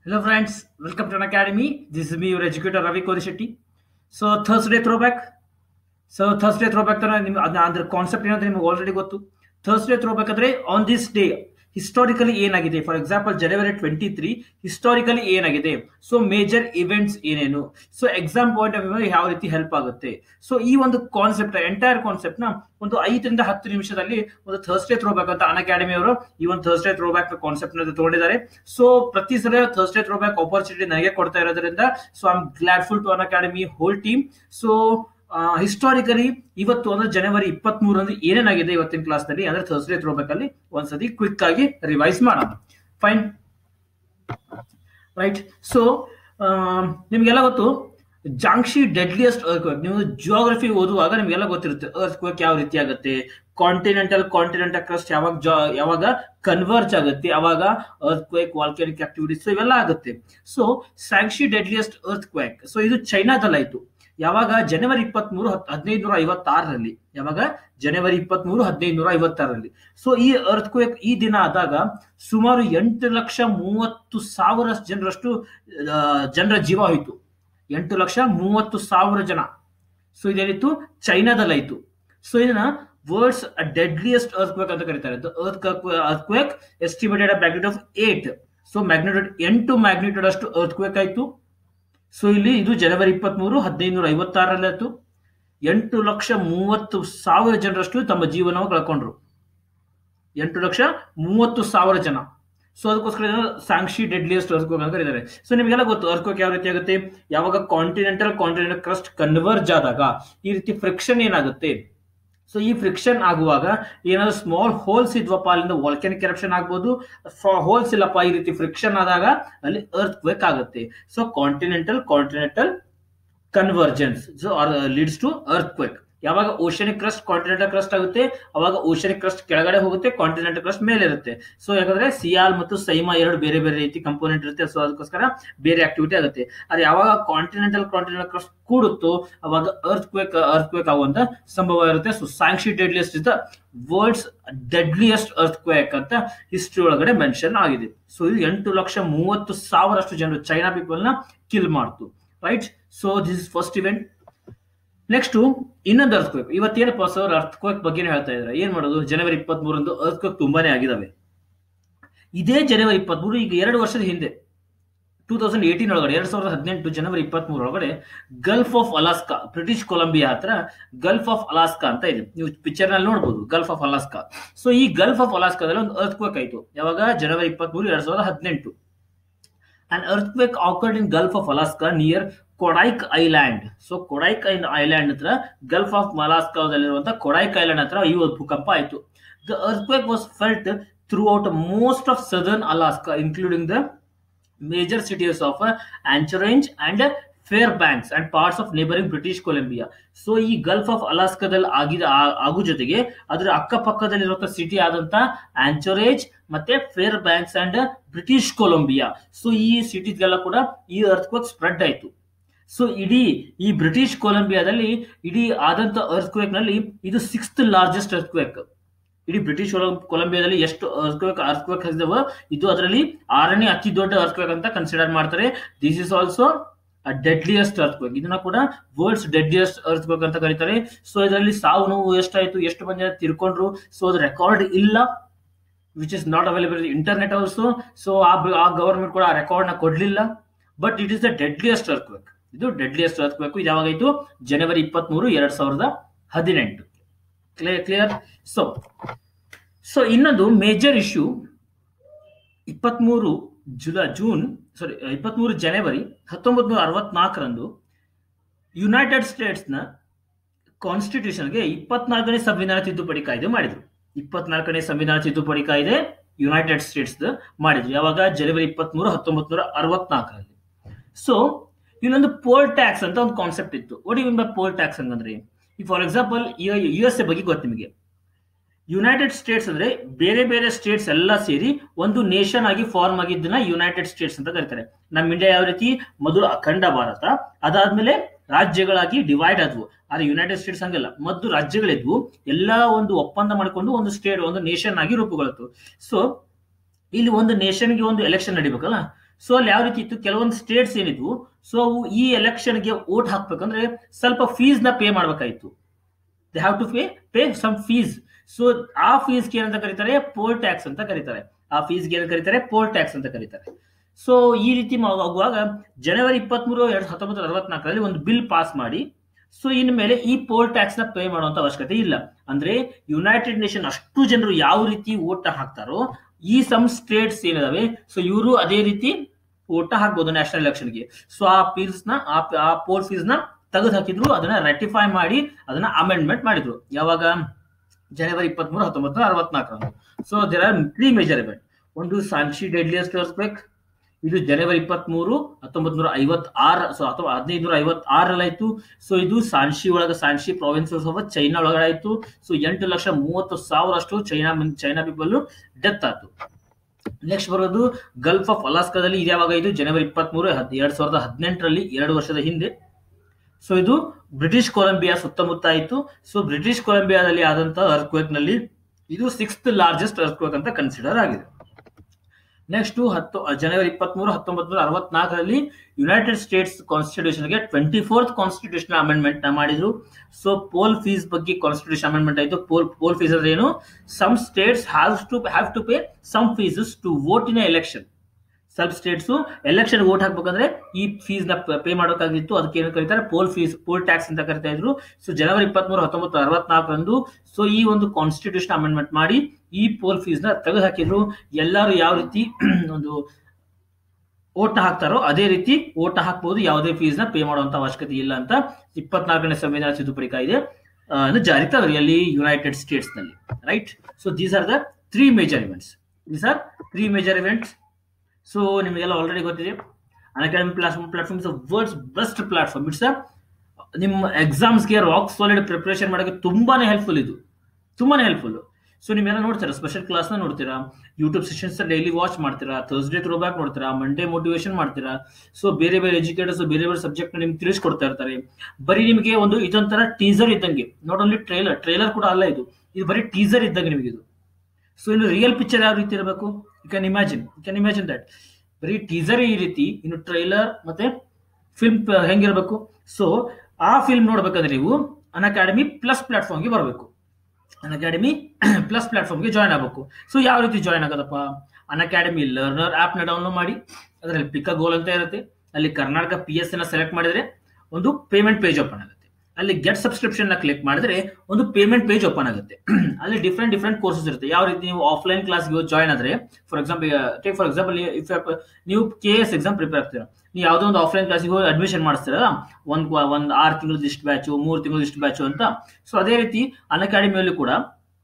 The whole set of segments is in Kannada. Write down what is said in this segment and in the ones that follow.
Hello, friends. Welcome to an academy. This is me, your educator Ravi Kodishetty. So, Thursday throwback. So Thursday throwback ತರ ನಿಮ್ಗೆ ಅದ್ರ ಅದ್ರ ಕಾನ್ಸೆಪ್ಟ್ ಏನಂತ ನಿಮ್ಗೆ ಆಲ್ರೆಡಿ ಗೊತ್ತು ಥರ್ಸ್ಡೇ ಥ್ರೋಬ್ಯಾಕ್ ಅಂದ್ರೆ ಆನ್ ದಿಸ್ ಡೇ ಹಿಸ್ಟಾರಿಕಲಿ ಏನಾಗಿದೆ for example January twenty three historically ಏನಾಗಿದೆ ಸೊ ಮೇಜರ್ ಇವೆಂಟ್ಸ್ ಏನೇನು so exam point of view ಯಾವ ರೀತಿ ಹೆಲ್ಪ್ ಆಗುತ್ತೆ ಸೊ ಈ ಒಂದು ಕಾನ್ಸೆಪ್ಟ್ ಎಂಟೈರ್ ಕಾನ್ಸೆಪ್ಟ್ ನ ಒಂದು ಐದರಿಂದ ಹತ್ತು ನಿಮಿಷದಲ್ಲಿ ಒಂದು ಥರ್ಸ್ಡೇ ಥ್ರೋಬ್ಯಾಕ್ ಅಂತ ಅನ್ ಅಕಾಡೆಮಿ ಅವರು ಈ ಒಂದು ಥರ್ಸ್ಡೇ ಥ್ರೋಬ್ಯಾಕ್ ಕಾನ್ಸೆಪ್ಟ್ ನ ತಗೊಂಡಿದ್ದಾರೆ ಸೊ ಪ್ರತಿ ಸಲ ಥರ್ಸ್ಡೇ ಥ್ರೋಬ್ಯಾಕ್ ಆಪರ್ಚುನಿಟಿ ನನಗೆ ಕೊಡ್ತಾ ಇರೋದ್ರಿಂದ so I am gladful to Unacademy whole team so historically ಇವತ್ತು ಅಂದ್ರೆ ಜನವರಿ ಇಪ್ಪತ್ತ್ ಮೂರಂದು ಏನೇನಾಗಿದೆ ಇವತ್ತಿನ ಕ್ಲಾಸ್ ನಲ್ಲಿ ಅಂದ್ರೆ ಥರ್ಸ್ಡೇ ಥ್ರೋಬೇಕಲ್ಲಿ ಒಂದ್ಸತಿ ಕ್ವಿಕ್ ಆಗಿ ರಿವೈಸ್ ಮಾಡೋಣ ಫೈನ್ ರೈಟ್ ಸೊ ನಿಮ್ಗೆಲ್ಲ ಗೊತ್ತು ಜಾಂಕ್ಷಿ ಡೆಡ್ಲಿಯಸ್ಟ್ ಅರ್ತ್ಕ್ವೇಕ್ ನೀವು ಜಿಯೋಗ್ರಫಿ ಓದುವಾಗ ನಿಮ್ಗೆಲ್ಲ ಗೊತ್ತಿರುತ್ತೆ ಅರ್ತ್ಕ್ವೇಕ್ ಯಾವ ರೀತಿ ಆಗುತ್ತೆ ಕಾಂಟಿನೆಂಟಲ್ ಕಾಂಟಿನೆಂಟಲ್ ಕ್ರಸ್ಟ್ ಯಾವಾಗ ಜಾ ಯಾವಾಗ ಕನ್ವರ್ಜ್ ಆಗುತ್ತೆ ಅವಾಗ ಅರ್ತ್ಕ್ವೇಕ್ ವಾಲ್ಕೆನಿಕ್ ಆಕ್ಟಿವಿಟೀಸ್ ಇವೆಲ್ಲ ಆಗುತ್ತೆ so Shaanxi deadliest earthquake so ಇದು ಚೈನಾದಲ್ಲಾಯ್ತು ಯಾವಾಗ ಜನವರಿ ಇಪ್ಪತ್ತ್ ಮೂರು ಹದಿನೈದು ನೂರ ಐವತ್ತಾರರಲ್ಲಿ ಯಾವಾಗ ಜನವರಿ ಇಪ್ಪತ್ತ್ ಮೂರು ಹದಿನೈದು ನೂರ ಐವತ್ತಾರರಲ್ಲಿ ಸೊ ಈ ಅರ್ತ್ಕ್ವೇಕ್ ಈ ದಿನ ಆದಾಗ ಸುಮಾರು ಎಂಟು ಲಕ್ಷ ಮೂವತ್ತು ಸಾವಿರ ಜನರಷ್ಟು ಜನರ ಜೀವ ಹೋಯಿತು ಎಂಟು ಲಕ್ಷ ಮೂವತ್ತು ಸಾವಿರ ಜನ ಸೊ ಇದೇನಿತ್ತು ಚೈನಾದಲ್ಲಾಯ್ತು ಸೊ ಇದನ್ನ ವರ್ಲ್ಡ್ಸ್ ಡೆಡ್ಲಿಯಸ್ಟ್ ಅರ್ತ್ಕ್ವೇಕ್ ಅಂತ ಕರೀತಾರೆ earthquake estimated magnitude of eight so magnitude ಎಂಟು ಮ್ಯಾಗ್ನಿಟ್ಯೂಡ್ ಅಷ್ಟು ಅರ್ತ್ಕ್ವೇಕ್ ಆಯ್ತು ಸೊ ಇಲ್ಲಿ ಇದು ಜನವರಿ ಇಪ್ಪತ್ತ್ ಮೂರು ಹದಿನೈದು ನೂರ ಐವತ್ತಾರರಲ್ಲಿ ಆಯ್ತು ಎಂಟು ಲಕ್ಷ ಮೂವತ್ತು ಸಾವಿರ ಜನರಷ್ಟು ತಮ್ಮ ಜೀವನವನ್ನು ಕಳ್ಕೊಂಡ್ರು ಎಂಟು ಲಕ್ಷ ಮೂವತ್ತು ಸಾವಿರ ಜನ ಸೊ ಅದಕ್ಕೋಸ್ಕರ ಸಾಂಕ್ಷಿ ಡೆಡ್ಲಿಯಸ್ಟ್ ಅರ್ಕೋಕ್ ಅಂತ ಕರೀತಾರೆ ಸೊ ನಿಮಗೆಲ್ಲ ಗೊತ್ತು ಅರ್ಕೋಕ್ ಯಾವ ರೀತಿ ಆಗುತ್ತೆ ಯಾವಾಗ ಕಾಂಟಿನೆಂಟಲ್ ಕಾಂಟಿನೆಂಟಲ್ ಕ್ರಸ್ಟ್ ಕನ್ವರ್ಜ್ ಆದಾಗ ಈ ರೀತಿ ಫ್ರಿಕ್ಷನ್ ಏನಾಗುತ್ತೆ ಸೊ ಈ ಫ್ರಿಕ್ಷನ್ ಆಗುವಾಗ ಏನಾದ್ರು ಸ್ಮಾಲ್ ಹೋಲ್ಸ್ ಇದ್ವಪ್ಪ ಅಲ್ಲಿಂದ ವಾಲ್ಕೆನಿಕ್ ಎರಪ್ಷನ್ ಆಗ್ಬೋದು ಹೋಲ್ಸ್ ಇಲ್ಲಪ್ಪ ಈ ರೀತಿ ಫ್ರಿಕ್ಷನ್ ಆದಾಗ ಅಲ್ಲಿ ಅರ್ತ್ ಕ್ವೇಕ್ ಆಗುತ್ತೆ so continental continental convergence so leads to earthquake ಯಾವಾಗ ಓಷನಿಕ್ ಕ್ರಸ್ಟ್ ಕಾಂಟಿನೆಂಟಲ್ ಕ್ರಸ್ಟ್ ಆಗುತ್ತೆ ಅವಾಗ ಓಷನಿಕ್ ಕ್ರಸ್ಟ್ ಕೆಳಗಡೆ ಹೋಗುತ್ತೆ ಕಾಂಟಿನೆಂಟಲ್ ಕ್ರಸ್ಟ್ ಮೇಲೆ ಇರುತ್ತೆ ಸೊ ಯಾಕಂದ್ರೆ ಸಿಯಾಲ್ ಮತ್ತು ಸೈಮಾ ಎರಡು ಬೇರೆ ಬೇರೆ ರೀತಿ ಕಂಪೋನೆಂಟ್ ಇರುತ್ತೆ ಸೊ ಅದಕ್ಕೋಸ್ಕರ ಬೇರೆ ಆಕ್ಟಿವಿಟಿ ಆಗುತ್ತೆ ಆದ್ರೆ ಯಾವಾಗ ಕಾಂಟಿನೆಂಟಲ್ ಕಾಂಟಿನೆಂಟಲ್ ಕ್ರಸ್ಟ್ ಕೂಡುತ್ತೋ ಅವಾಗ ಅರ್ತ್ ಕ್ವೇಕ್ ಅರ್ತ್ ಕ್ವೇಕ್ ಆಗುವಂತ ಸಂಭವ ಇರುತ್ತೆ so Shaanxi deadliest is the world's deadliest earthquake ಅಂತ ಹಿಸ್ಟ್ರಿ ಒಳಗಡೆ ಮೆನ್ಷನ್ ಆಗಿದೆ ಸೊ ಇದು ಎಂಟು ಲಕ್ಷ ಮೂವತ್ತು ಸಾವಿರಷ್ಟು ಜನರು ಚೈನಾ ಪೀಪಲ್ ನ ಕಿಲ್ ಮಾಡ್ತು right so this is first event next ಇನ್ನೊಂದು ಅರ್ತ್ಕ್ವೇಕ್ ಇವತ್ತೇನಪ್ಪ ಸರ್ ಅರ್ತ್ಕ್ವೇಕ್ ಬಗ್ಗೆ ಹೇಳ್ತಾ ಇದ್ದಾರೆ ಏನ್ ಮಾಡೋದು ಜನವರಿ ಇಪ್ಪತ್ತ್ ಮೂರಂದು ಅರ್ತ್ಕ್ವೇಕ್ ತುಂಬಾನೇ ಆಗಿದಾವೆ ಇದೇ ಜನವರಿ ಇಪ್ಪತ್ತ್ ಮೂರು ಈಗ ಎರಡು ವರ್ಷದ ಹಿಂದೆ ಟೂ ತೌಸಂಡ್ ಏಟೀನ್ ಒಳಗಡೆ ಎರಡ್ ಸಾವಿರದ ಹದಿನೆಂಟು ಜನವರಿ ಇಪ್ಪತ್ತ್ ಮೂರು ಒಳಗಡೆ Gulf of Alaska British Columbia ಹತ್ರ ಗಲ್ಫ್ ಆಫ್ ಅಲಾಸ್ಕಾ ಅಂತ ಇದೆ ನೀವು ಪಿಕ್ಚರ್ ನಲ್ಲಿ ನೋಡಬಹುದು ಗಲ್ಫ್ ಆಫ್ ಅಲಾಸ್ಕಾ ಸೊ ಈ ಗಲ್ಫ್ ಆಫ್ ಅಲಾಸ್ಕಾದಲ್ಲಿ ಒಂದು ಅರ್ತ್ಕ್ವೇಕ್ ಆಯ್ತು ಯಾವಾಗ ಜನವರಿ ಇಪ್ಪತ್ತ್ ಮೂರು ಎರಡ್ ಸಾವಿರದ ಹದಿನೆಂಟು and earthquake occurred in Gulf of Alaska near Kodiak Island so Kodiak Island ಹತ್ರ ಗಲ್ಫ್ ಆಫ್ ಮಲಾಸ್ಕಾದಲ್ಲಿರುವಂತಹ ಕೊಡೈಕ್ ಐಲ್ಯಾಂಡ್ ಹತ್ರ ಈ ಒಂದು ಭೂಕಂಪ ಆಯಿತು the earthquake was felt throughout most of southern Alaska including the major cities of Anchorage and Fairbanks and parts of neighbouring British Columbia so ಈ ಗಲ್ಫ್ ಆಫ್ ಅಲಾಸ್ಕಾದಲ್ಲಿ ಆಗಿದ ಆಗು ಜೊತೆಗೆ ಅದರ ಅಕ್ಕಪಕ್ಕದಲ್ಲಿರುವಂತಹ ಸಿಟಿ ಆದಂತ ಆಂಚೊರೇಜ್ ಮತ್ತೆ Fairbanks and British Columbia so ಈ ಸಿಟೀಸ್ಗೆಲ್ಲ ಕೂಡ ಈ ಅರ್ತ್ಕ್ವೇಕ್ ಸ್ಪ್ರೆಡ್ ಆಯ್ತು ಸೊ ಇಡೀ ಈ ಬ್ರಿಟಿಷ್ ಕೊಲಂಬಿಯಾದಲ್ಲಿ ಇಡೀ ಆದಂತ ಅರ್ತ್ಕ್ವೇಕ್ ನಲ್ಲಿ ಇದು ಸಿಕ್ಸ್ತ್ ಲಾರ್ಜೆಸ್ಟ್ ಅರ್ತ್ಕ್ವೇಕ್ ಇಡೀ ಬ್ರಿಟಿಷ್ ಕೊಲಂಬಿಯಾದಲ್ಲಿ ಎಷ್ಟು ಅರ್ತ್ಕ್ವೇಕ್ ಅರ್ತ್ಕ್ವೇಕ್ ಇದಾವ ಇದು ಅದರಲ್ಲಿ ಆರನೇ ಅತಿ ದೊಡ್ಡ ಅರ್ತ್ಕ್ವೇಕ್ ಅಂತ ಕನ್ಸಿಡರ್ ಮಾಡ್ತಾರೆ this is also deadliest earthquake ಇದನ್ನ ಕೂಡ ವರ್ಲ್ಡ್ಸ್ ಡೆಡ್ಲಿಯಸ್ಟ್ ಅರ್ತ್ಕ್ವೇಕ್ ಅಂತ ಕರೀತಾರೆ ಸೊ ಇದರಲ್ಲಿ ಸಾವು ನೋವು ಎಷ್ಟಾಯ್ತು ಎಷ್ಟು ಮಂದಿ ತಿರ್ಕೊಂಡ್ರು ಸೊ ಅದು ರೆಕಾರ್ಡ್ ಇಲ್ಲ which is not available internet also so ಆ ಗವರ್ಮೆಂಟ್ ಕೂಡ ಆ ರೆಕಾರ್ಡ್ ನ ಕೊಡ್ಲಿಲ್ಲ but it is the deadliest earthquake ಇದು ಡೆಡ್ಲಿಯಸ್ಟ್ ಅರ್ತ್ಕ್ವೇಕ್ ಇದು ಯಾವಾಗಾಯ್ತು ಜನವರಿ ಇಪ್ಪತ್ತ್ ಮೂರು ಎರಡ್ ಸಾವಿರದ ಹದಿನೆಂಟು ಕ್ಲಿಯರ್ ಕ್ಲಿಯರ್ ಸೊ ಸೊ ಇನ್ನೊಂದು ಮೇಜರ್ ಇಶ್ಯೂ ಇಪ್ಪತ್ಮೂರು ಜುಲೈ ಜೂನ್ ಸಾರಿ ಇಪ್ಪತ್ಮೂರು ಜನವರಿ ಹತ್ತೊಂಬತ್ತು ನೂರ ಅರವತ್ನಾಲ್ಕರಂದು ಯುನೈಟೆಡ್ ಸ್ಟೇಟ್ಸ್ನ ಕಾನ್ಸ್ಟಿಟ್ಯೂಷನ್ಗೆ ಇಪ್ಪತ್ನಾಲ್ಕನೇ ಸಂವಿಧಾನ ತಿದ್ದುಪಡಿ ಕಾಯ್ದೆ ಮಾಡಿದ್ರು ಇಪ್ಪತ್ನಾಲ್ಕನೇ ಸಂವಿಧಾನ ತಿದ್ದುಪಡಿ ಕಾಯ್ದೆ ಯುನೈಟೆಡ್ ಸ್ಟೇಟ್ಸ್ ಮಾಡಿದ್ರು ಯಾವಾಗ ಜನವರಿ ಇಪ್ಪತ್ಮೂರು ಹತ್ತೊಂಬತ್ತು ನೂರ ಅರವತ್ನಾಲ್ಕರಲ್ಲಿ ಸೊ ಇಲ್ಲೊಂದು ಪೋಲ್ ಟ್ಯಾಕ್ಸ್ ಅಂತ ಒಂದು ಕಾನ್ಸೆಪ್ಟ್ ಇತ್ತು ಒಡಿ ಬೈ ಪೋಲ್ ಟ್ಯಾಕ್ಸ್ ಹಂಗಂದ್ರೆ ಈ for example U S A ಬಗ್ಗೆ ಗೊತ್ತು ನಿಮಗೆ ಯುನೈಟೆಡ್ ಸ್ಟೇಟ್ಸ್ ಅಂದ್ರೆ ಬೇರೆ ಬೇರೆ ಸ್ಟೇಟ್ಸ್ ಎಲ್ಲ ಸೇರಿ ಒಂದು ನೇಷನ್ ಆಗಿ ಫಾರ್ಮ್ ಆಗಿದ್ದನ್ನ ಯುನೈಟೆಡ್ ಸ್ಟೇಟ್ಸ್ ಅಂತ ಕರೀತಾರೆ ನಮ್ಮ ಇಂಡಿಯಾ ಯಾವ ರೀತಿ ಮೊದಲು ಅಖಂಡ ಭಾರತ ಅದಾದ್ಮೇಲೆ ರಾಜ್ಯಗಳಾಗಿ ಡಿವೈಡ್ ಆದ್ವು ಆದ್ರೆ ಯುನೈಟೆಡ್ ಸ್ಟೇಟ್ಸ್ ಹಂಗಲ್ಲ ಮೊದಲು ರಾಜ್ಯಗಳಿದ್ವು ಎಲ್ಲ ಒಂದು ಒಪ್ಪಂದ ಮಾಡಿಕೊಂಡು ಒಂದು ಸ್ಟೇಟ್ ಒಂದು ನೇಷನ್ ಆಗಿ ರೂಪುಗೊಳ್ತು ಸೊ ಇಲ್ಲಿ ಒಂದು ನೇಷನ್ಗೆ ಒಂದು ಎಲೆಕ್ಷನ್ ನಡಿಬೇಕಲ್ಲ ಸೊ ಅಲ್ಲಿ ಯಾವ ರೀತಿ ಇತ್ತು ಕೆಲವೊಂದು ಸ್ಟೇಟ್ಸ್ ಏನಿದ್ವು ಸೊ ಅವು ಈ ಎಲೆಕ್ಷನ್ಗೆ ವೋಟ್ ಹಾಕ್ಬೇಕಂದ್ರೆ ಸ್ವಲ್ಪ ಫೀಸ್ ನ ಪೇ ಮಾಡ್ಬೇಕಾಯ್ತು they have to pay pay some fees so ಆ ಫೀಸ್ಗೆ ಏನಂತ ಕರೀತಾರೆ ಪೋಲ್ ಟ್ಯಾಕ್ಸ್ ಅಂತ ಕರೀತಾರೆ ಆ ಫೀಸ್ಗೆ ಏನು ಕರೀತಾರೆ ಪೋಲ್ ಟ್ಯಾಕ್ಸ್ ಅಂತ ಕರೀತಾರೆ ಸೊ ಈ ರೀತಿ ಮಾ- ಆಗುವಾಗ ಜನವರಿ ಇಪ್ಪತ್ಮೂರು ಎರಡ್ ಹತ್ತೊಂಬತ್ತು ಅರವತ್ನಾಲ್ಕರಲ್ಲಿ ಒಂದು ಬಿಲ್ ಪಾಸ್ ಮಾಡಿ ಸೊ ಇನ್ನು ಮೇಲೆ ಈ ಪೋಲ್ ಟ್ಯಾಕ್ಸ್ ನ ಪೇ ಮಾಡುವಂತ ಅವಶ್ಯಕತೆ ಇಲ್ಲ ಅಂದ್ರೆ ಯುನೈಟೆಡ್ ನೇಷನ್ ಅಷ್ಟು ಜನರು ಯಾವ ರೀತಿ ಓಟ್ ಹಾಕ್ತಾರೋ ಈ ಸಮ್ ಸ್ಟೇಟ್ಸ್ ಏನಿದಾವೆ ಸೊ ಇವರು ಅದೇ ರೀತಿ ಓಟ್ ಹಾಕ್ಬೋದು ನ್ಯಾಷನಲ್ ಎಲೆಕ್ಷನ್ಗೆ ಸೊ ಆ ಫೀಸ್ ನ ಆ- ಆ ಪೋಲ್ ಫೀಸ್ ನ ತೆಗೆದು ಹಾಕಿದ್ರು ಅದನ್ನ ರೆಟಿಫೈ ಮಾಡಿ ಅದನ್ನ ಅಮೆಂಡ್ಮೆಂಟ್ ಮಾಡಿದ್ರು ಯಾವಾಗ ಜನವರಿ ಇಪ್ಪತ್ಮೂರು ಹತ್ತೊಂಬತ್ತು ಅರವತ್ನಾಲ್ಕರಂದು so there are three major event ಒಂದು ಸಾನ್ಶಿ ಡೆಡ್ಲಿಯಸ್ಟ್ ಅರ್ಸ್ಬೇಕ್ ಇದು ಜನವರಿ ಇಪ್ಪತ್ಮೂರು ಹತ್ತೊಂಬತ್ ನೂರ ಐವತ್ ಆರ ಸೊ ಅಥವಾ ಹದಿನೈದು ನೂರ ಐವತ್ ಆರಲ್ಲಿ ಆಯ್ತು ಸೊ ಇದು ಸಾನ್ಶಿ ಒಳಗ ಸಾನ್ಶಿ ಪ್ರಾವಿನ್ಸಸ್ ಆಫ್ ಚೈನಾ ಒಳಗಡೆ ಆಯ್ತು ಸೊ ಎಂಟು ಲಕ್ಷ ಮೂವತ್ತು ಸಾವಿರ ಅಷ್ಟು ಚೈನಾ ಮಂದಿ ಚೈನಾ ಪೀಪಲ್ ಡೆತ್ ಆಯ್ತು ನೆಕ್ಸ್ಟ್ ಬರೋದು ಗಲ್ಫ್ ಆಫ್ ಅಲಾಸ್ಕಾದಲ್ಲಿ ಇದು ಯಾವಾಗ ಇದು ಜನವರಿ ಇಪ್ಪತ್ಮೂರು ಎರಡ್ ಸಾವಿರದ ಹದಿನೆಂಟರಲ್ಲಿ ಎರಡು ವರ್ಷದ ಹಿಂದೆ ಸೊ ಇದು ಬ್ರಿಟಿಷ್ ಕೊಲಂಬಿಯಾ ಸುತ್ತಮುತ್ತ ಆಯಿತು ಸೊ ಬ್ರಿಟಿಷ್ ಕೊಲಂಬಿಯಾದಲ್ಲಿ ಆದಂತಹ ಅರ್ಕ್ವೇಕ್ ನಲ್ಲಿ ಇದು ಸಿಕ್ಸ್ತ್ ಲಾರ್ಜೆಸ್ಟ್ ಅರ್ಕ್ವೇಕ್ ಅಂತ ಕನ್ಸಿಡರ್ ಆಗಿದೆ ನೆಕ್ಸ್ಟ್ ಹತ್ತು ಜನವರಿ ಇಪ್ಪತ್ಮೂರು ಹತ್ತೊಂಬತ್ತು ನೂರ ಅರವತ್ನಾಲ್ಕರಲ್ಲಿ ಯುನೈಟೆಡ್ ಸ್ಟೇಟ್ಸ್ ಕಾನ್ಸ್ಟಿಟ್ಯೂಷನ್ಗೆ ಟ್ವೆಂಟಿ ಫೋರ್ತ್ ಕಾನ್ಸ್ಟಿಟ್ಯೂಷನ್ ಅಮೆಂಡ್ಮೆಂಟ್ ನ ಮಾಡಿದ್ರು ಸೊ ಪೋಲ್ ಫೀಸ್ ಬಗ್ಗೆ ಕಾನ್ಸ್ಟಿಟ್ಯೂಷನ್ ಅಮೆಂಡ್ಮೆಂಟ್ ಆಯಿತು ಪೋಲ್ ಪೋಲ್ ಫೀಸ್ ಅಂದ್ರೆ ಏನು some states have to have to pay some fees to vote in election ಸ್ವಲ್ಪ ಸ್ಟೇಟ್ಸ್ ಎಲೆಕ್ಷನ್ ವೋಟ್ ಹಾಕ್ಬೇಕಂದ್ರೆ ಈ ಫೀಸ್ ನ ಪೇ ಮಾಡಬೇಕಾಗಿತ್ತು ಅದಕ್ಕೆ ಏನು ಕರೀತಾರೆ ಪೋಲ್ ಫೀಸ್ ಪೋಲ್ ಟ್ಯಾಕ್ಸ್ ಅಂತ ಕರಿತಾ ಇದ್ರು ಸೊ ಜನವರಿ ಇಪ್ಪತ್ಮೂರು ಹತ್ತೊಂಬತ್ತು ಅರವತ್ನಾಲ್ಕರಂದು ಸೊ ಈ ಒಂದು ಕಾನ್ಸ್ಟಿಟ್ಯೂಷನ್ ಅಮೆಂಡ್ಮೆಂಟ್ ಮಾಡಿ ಈ ಪೋಲ್ ಫೀಸ್ ನ ತೆಗೆದು ಹಾಕಿದ್ರು ಎಲ್ಲರೂ ಯಾವ ರೀತಿ ಒಂದು ಓಟ್ ಹಾಕ್ತಾರೋ ಅದೇ ರೀತಿ ಓಟ್ ಹಾಕ್ಬಹುದು ಯಾವುದೇ ಫೀಸ್ ನ ಪೇ ಮಾಡುವಂತ ಅವಶ್ಯಕತೆ ಇಲ್ಲ ಅಂತ ಇಪ್ಪತ್ನಾಲ್ಕನೇ ಸಂವಿಧಾನ ತಿದ್ದುಪಡಿ ಕಾಯ್ದೆ ಆ, ಅನ್ನು ಜಾರಿ ತಂದ್ರಿ ಅಲ್ಲಿ ಯುನೈಟೆಡ್ ಸ್ಟೇಟ್ಸ್ ನಲ್ಲಿ right so these are the three major events these are three major events so ನಿಮಗೆಲ್ಲ ಆಲ್ರೆಡಿ ಗೊತ್ತಿದೆ Unacademy platform platform is world's best platform it's ನಿಮ್ಮ ಎಕ್ಸಾಮ್ಸ್ಗೆ ರಾಕ್ ಸಾಲಿಡ್ ಪ್ರಿಪರೇಷನ್ ಮಾಡೋಕ್ಕೆ ತುಂಬಾನೇ ಹೆಲ್ಪ್ಫುಲ್ ಇದು ತುಂಬಾನೇ ಹೆಲ್ಪ್ಫುಲ್ ಸೊ ನೀವೆಲ್ಲ ನೋಡ್ತೀರಾ ಸ್ಪೆಷಲ್ ಕ್ಲಾಸ್ನ ನೋಡ್ತೀರಾ ಯೂಟ್ಯೂಬ್ ಸೆಷನ್ಸ್ ಡೈಲಿ ವಾಚ್ ಮಾಡ್ತೀರಾ ಥರ್ಸ್ಡೇ ಥ್ರೋ ಬ್ಯಾಕ್ ನೋಡ್ತೀರಾ ಮಂಡೇ ಮೋಟಿವೇಶನ್ ಮಾಡ್ತೀರಾ ಸೊ ಬೇರೆ ಬೇರೆ ಎಜುಕೇಟರ್ಸ್ ಬೇರೆ ಬೇರೆ ಸಬ್ಜೆಕ್ಟ್ ನಿಮ್ಗೆ ತಿಳಿಸ್ಕೊಡ್ತಾ ಇರ್ತಾರೆ ಬರೀ ನಿಮಗೆ ಒಂದು ಇದೊಂಥರ ಟೀಸರ್ ಇದ್ದಂಗೆ ನಾಟ್ ಓನ್ಲಿ ಟ್ರೈಲರ್ ಟ್ರೈಲರ್ ಕೂಡ ಅಲ್ಲ ಇದು ಇದು ಬರೀ ಟೀಸರ್ ಇದ್ದಂಗೆ ನಿಮಗೆ ಇದು ಸೊ ಇನ್ನು ರಿಯಲ್ ಪಿಕ್ಚರ್ ಯಾವ ರೀತಿ ಇರಬೇಕು you can imagine you can imagine that ಬರೀ ಟೀಸರ್ ಈ ರೀತಿ ಇನ್ನು ಟ್ರೈಲರ್ ಮತ್ತೆ ಫಿಲ್ಮ್ ಹೆಂಗಿರಬೇಕು ಸೊ ಆ ಫಿಲ್ಮ್ ನೋಡ್ಬೇಕಂದ್ರೆ ನೀವು ಅನ್ ಅಕಾಡೆಮಿ ಪ್ಲಸ್ ಪ್ಲಾಟ್ಫಾರ್ಮ್ಗೆ ಬರಬೇಕು ಅನ್ ಅಕಾಡೆಮಿ ಪ್ಲಸ್ ಪ್ಲಾಟ್ಫಾರ್ಮ್ಗೆ ಜಾಯ್ನ್ ಆಗಬೇಕು ಸೊ ಯಾವ ರೀತಿ ಜಾಯ್ನ್ ಆಗೋದಪ್ಪ ಅನ್ ಅಕಾಡೆಮಿ ಲರ್ನರ್ ಆ್ಯಪ್ನ ಡೌನ್ಲೋಡ್ ಮಾಡಿ ಅದರಲ್ಲಿ ಪಿಕ್ ಗೋಲ್ ಅಂತ ಇರುತ್ತೆ ಅಲ್ಲಿ ಕರ್ನಾಟಕ ಪಿ ಎಸ್ ನ ಸೆಲೆಕ್ಟ್ ಮಾಡಿದ್ರೆ ಒಂದು ಪೇಮೆಂಟ್ ಪೇಜ್ ಓಪನ್ ಆಗುತ್ತೆ ಅಲ್ಲಿ ಗೆಟ್ ಸಬ್ಸ್ಕ್ರಿಪ್ಷನ್ ನ ಕ್ಲಿಕ್ ಮಾಡಿದ್ರೆ ಒಂದು ಪೇಮೆಂಟ್ ಪೇಜ್ ಓಪನ್ ಆಗುತ್ತೆ ಅಲ್ಲಿ ಡಿಫ್ರೆಂಟ್ ಡಿಫ್ರೆಂಟ್ ಕೋರ್ಸಸ್ ಇರುತ್ತೆ ಯಾವ ರೀತಿ ನೀವು ಆಫ್ಲೈನ್ ಕ್ಲಾಸ್ಗೆ ಜಾಯ್ನ್ ಆದ್ರೆ for example take for example if ನೀವು ಕೆ ಎಸ್ ಎಕ್ಸಾಮ್ ಪ್ರಿಪೇರ್ ಆಗ್ತೀರಾ ನೀವು ಯಾವುದೋ ಒಂದು ಆಫ್ಲೈನ್ ಕ್ಲಾಸಿಗೆ ಹೋಗಿ ಅಡ್ಮಿಷನ್ ಮಾಡಿಸ್ತೀರಲ್ಲ ಒಂದ್ ಒಂದ್ ಆರು ತಿಂಗಳು ಇಷ್ಟು ಬ್ಯಾಚು ಮೂರು ತಿಂಗಳು ಇಷ್ಟು ಬ್ಯಾಚು ಅಂತ ಸೊ ಅದೇ ರೀತಿ ಅನ್ ಅಕಾಡೆಮಿಯಲ್ಲಿ ಕೂಡ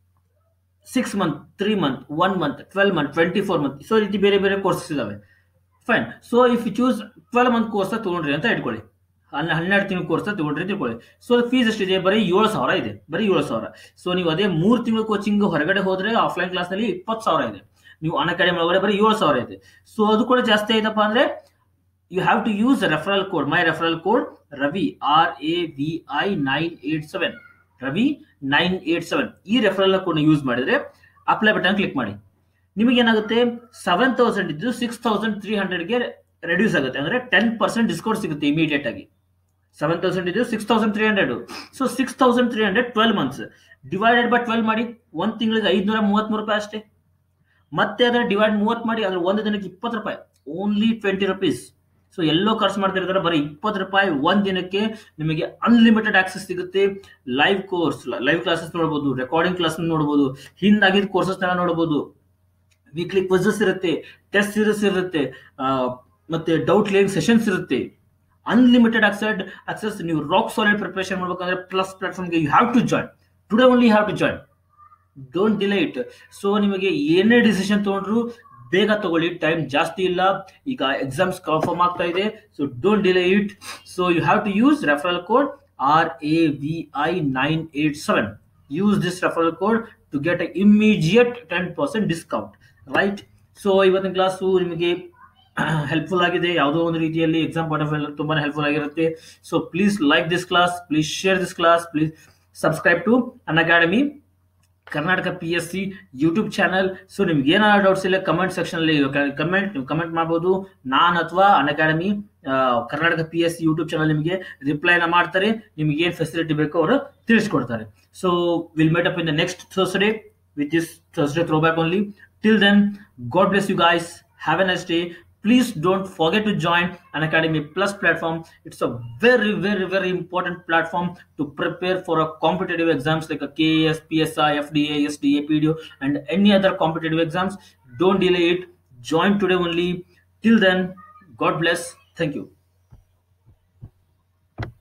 six month three month one month twelve month twenty four month so ಈ ರೀತಿ ಬೇರೆ ಬೇರೆ ಕೋರ್ಸಸ್ ಇದಾವೆ fine so if you choose twelve month course ತಗೊಂಡ್ರಿ ಅಂತ ಇಟ್ಕೊಳ್ಳಿ ಹನ್ನೆ ಹನ್ನೆರಡು ತಿಂಗಳು ಕೋರ್ಸ್ ತಗೊಂಡ್ರಿ ಅಂತ ಇಟ್ಕೊಳ್ಳಿ ಸೊ ಫೀಸ್ ಎಷ್ಟಿದೆ ಬರೀ ಏಳು ಸಾವಿರ ಇದೆ ಬರೀ ಏಳು ಸಾವಿರ ಸೊ ನೀವು ಅದೇ ಮೂರು ತಿಂಗಳು ಕೋಚಿಂಗ್ ಹೊರಗಡೆ ಹೋದ್ರೆ ಆಫ್ಲೈನ್ ಕ್ಲಾಸ್ನಲ್ಲಿ ಇಪ್ಪತ್ತು ಸಾವಿರ ಇದೆ ನೀವು ಅನ್ ಅಕಾಡೆಮಿ ಒಳಗಡೆ ಬರೀ ಏಳು ಸಾವಿರ ಇದೆ ಸೊ ಅದು ಕೂಡ ಜಾಸ್ತಿ ಆಯ್ತಪ್ಪ ಅಂದ್ರೆ you have to use referral code my referral code Ravi R A V I nine eight seven Ravi nine eight seven ಈ ರೆಫರಲ್ ಕೋಡ್ ಯೂಸ್ ಮಾಡಿದ್ರೆ ಅಪ್ಲೈ ಬಟನ್ ಕ್ಲಿಕ್ ಮಾಡಿ ನಿಮಗೆ ಏನಾಗುತ್ತೆ ಸೆವೆನ್ ತೌಸಂಡ್ ಇದ್ದು ಸಿಕ್ಸ್ ತೌಸಂಡ್ ತ್ರೀ ಹಂಡ್ರೆಡ್ಗೆ ರೆಡ್ಯೂಸ್ ಆಗುತ್ತೆ ಅಂದ್ರೆ ಟೆನ್ ಪರ್ಸೆಂಟ್ ಡಿಸ್ಕೌಂಟ್ ಸಿಗುತ್ತೆ ಇಮಿಡಿಯೇಟ್ ಆಗಿ ಸೆವೆನ್ ತೌಸಂಡ್ ಇದ್ದು six thousand three hundred so six thousand three hundred twelve months divided by twelve ಮಾಡಿ ಒಂದ್ ತಿಂಗಳಿಗೆ ಐದ್ನೂರ ಮೂವತ್ಮೂರು ರೂಪಾಯಿ ಅಷ್ಟೇ ಮತ್ತೆ ಅದನ್ನ ಡಿವೈಡ್ ಮೂವತ್ತು ಮಾಡಿ ಅದ್ರ ಒಂದು ದಿನಕ್ಕೆ ಇಪ್ಪತ್ತು ರೂಪಾಯಿ ಓನ್ಲಿ ಟ್ವೆಂಟಿ ರುಪೀಸ್ ಸೊ ಎಲ್ಲೋ ಖರ್ಚು ಮಾಡ್ತಿರ್ತಾರೆ ಬರೀ ಇಪ್ಪತ್ತು ರೂಪಾಯಿ ಒಂದ್ ದಿನಕ್ಕೆ ನಿಮಗೆ ಅನ್ಲಿಮಿಟೆಡ್ ಆಕ್ಸೆಸ್ ಸಿಗುತ್ತೆ ಲೈವ್ ಕೋರ್ಸ್ ಲೈವ್ ಕ್ಲಾಸಸ್ ನೋಡ್ಬೋದು ರೆಕಾರ್ಡಿಂಗ್ ಕ್ಲಾಸ್ ನೋಡ್ಬೋದು ಹಿಂದಾಗಿದ್ದ ಕೋರ್ಸಸ್ ನೋಡ್ಬೋದು ವೀಕ್ಲಿ ಕ್ವಸಸ್ ಇರುತ್ತೆ ಟೆಸ್ಟ್ ಸೀರೀಸ್ ಇರುತ್ತೆ ಆ, ಮತ್ತೆ ಡೌಟ್ ಕ್ಲಿಯರಿಂಗ್ ಸೆಷನ್ಸ್ ಇರುತ್ತೆ ಅನ್ಲಿಮಿಟೆಡ್ ಆಕ್ಸೆಡ್ ಆಕ್ಸೆಸ್ ನೀವು ರಾಕ್ ಸಾಲಿಡ್ ಪ್ರಿಪರೇಷನ್ ಮಾಡ್ಬೇಕಂದ್ರೆ ಪ್ಲಸ್ ಪ್ಲಾಟ್ಫಾರ್ಮ್ಗೆ you have to join today only have to join don't delay it so ನಿಮಗೆ ಏನೇ ಡಿಸಿಷನ್ ತಗೊಂಡ್ರು ಬೇಗ ತಗೊಳ್ಳಿ ಟೈಮ್ ಜಾಸ್ತಿ ಇಲ್ಲ ಈಗ ಎಕ್ಸಾಮ್ಸ್ ಕನ್ಫರ್ಮ್ ಆಗ್ತಾ ಇದೆ so don't delay it so you have to use referral code R A V I nine eight seven use this referral code to get a immediate ten percent discount right so ಇವತ್ತಿನ ಕ್ಲಾಸು ನಿಮಗೆ ಹೆಲ್ಪ್ಫುಲ್ ಆಗಿದೆ ಯಾವುದೋ ಒಂದು ರೀತಿಯಲ್ಲಿ ಎಕ್ಸಾಮ್ ಪಾಯಿಂಟ್ ಆಫ್ ತುಂಬಾನೇ ಹೆಲ್ಪ್ಫುಲ್ ಆಗಿರುತ್ತೆ so please like this class please share this class please subscribe to Unacademy Karnataka P S C YouTube channel so ನಿಮ್ಗೆ ಏನಾದ್ರು ಡೌಟ್ಸ್ ಇಲ್ಲ ಕಮೆಂಟ್ ಸೆಕ್ಷನ್ ಅಲ್ಲಿ ಕಮೆಂಟ್ ನೀವು ಕಮೆಂಟ್ ಮಾಡ್ಬೋದು ನಾನ್ ಅಥವಾ Unacademy Karnataka P S C YouTube channel ನಿಮಗೆ ರಿಪ್ಲೈನ ಮಾಡ್ತಾರೆ ನಿಮ್ಗೆ ಏನ್ ಫೆಸಿಲಿಟಿ ಬೇಕೋ ಅವರು ತಿಳಿಸ್ಕೊಡ್ತಾರೆ so will meet up in the next Thursday with this Thursday throwback only. Till then, God bless you guys. Have a nice day. Please don't forget to join an Academy Plus platform. It's a very, very, very important platform to prepare for a competitive exams like a KAS, PSI, FDA, SDA, PDO, and any other competitive exams. Don't delay it. Join today only. Till then, God bless. Thank you.